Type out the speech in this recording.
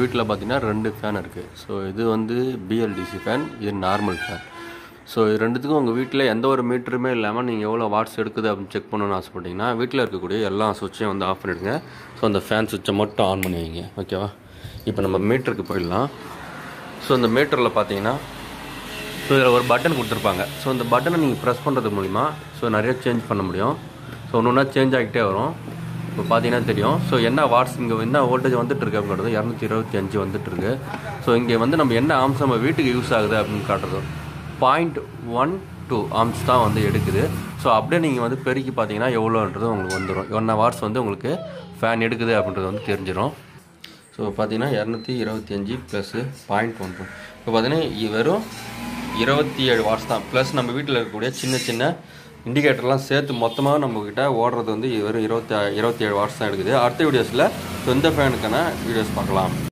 வீட்டில் பார்த்தீங்கன்னா ரெண்டு ஃபேன் இருக்குது ஸோ இது வந்து பிஎல்டிசி ஃபேன் இது நார்மல் ஃபேன் ஸோ இது ரெண்டுத்துக்கும் உங்கள் வீட்டில் எந்த ஒரு மீட்டருமே இல்லாமல் நீங்கள் எவ்வளோ வாட்ஸ் எடுக்குது அப்படின்னு செக் பண்ணணும்னு ஆசைப்பட்டீங்கன்னா வீட்டில் இருக்கக்கூடிய எல்லா சுவிட்சையும் வந்து ஆஃப் பண்ணிவிடுங்க ஸோ அந்த ஃபேன் சுவிட்சை மட்டும் ஆன் பண்ணி வைங்க ஓகேவா இப்போ நம்ம மீட்டருக்கு போயிடலாம் ஸோ இந்த மீட்டரில் பார்த்தீங்கன்னா ஸோ இதில் ஒரு பட்டன் கொடுத்துருப்பாங்க ஸோ இந்த பட்டனை நீங்கள் ப்ரெஸ் பண்ணுறது மூலிமா ஸோ நிறைய சேஞ்ச் பண்ண முடியும் ஸோ ஒன்று ஒன்றா சேஞ்ச் ஆகிட்டே வரும் இப்போ பார்த்தீங்கன்னா தெரியும் ஸோ என்ன வாட்ஸ் இங்கே என்ன வோல்டேஜ் வந்துட்டு இருக்கு அப்படின்றது இரநூத்தி இருபத்தி அஞ்சு வந்துட்டு இருக்கு ஸோ இங்கே வந்து நம்ம என்ன ஆம்ஸ் நம்ம வீட்டுக்கு யூஸ் ஆகுது அப்படின்னு காட்டுறது பாயிண்ட் ஒன் டூ ஆம்ஸ் தான் வந்து எடுக்குது ஸோ அப்படியே நீங்கள் வந்து பெருக்கி பார்த்தீங்கன்னா எவ்வளோன்றது உங்களுக்கு வந்துடும் என்ன வாட்ஸ் வந்து உங்களுக்கு ஃபேன் எடுக்குது அப்படின்றது வந்து தெரிஞ்சிடும் ஸோ பார்த்தீங்கன்னா இரநூத்தி இருபத்தி அஞ்சு ப்ளஸ்ஸு பாயிண்ட் ஒன் டூ இப்போ பார்த்தீங்கன்னா இ- வெறும் இருபத்தி ஏழு வாட்ஸ் தான் ப்ளஸ் நம்ம வீட்டில் இருக்கக்கூடிய சின்ன சின்ன இண்டிகேட்டர்லாம் சேர்த்து மொத்தமாக நம்மக்கிட்ட ஓடுறது வந்து வெறும் இருபத்தி இருபத்தி ஏழு வாட்ஸ் தான் எடுக்குது அடுத்த வீடியோஸில் இந்த ஃபேனுக்கான வீடியோஸ் பார்க்கலாம்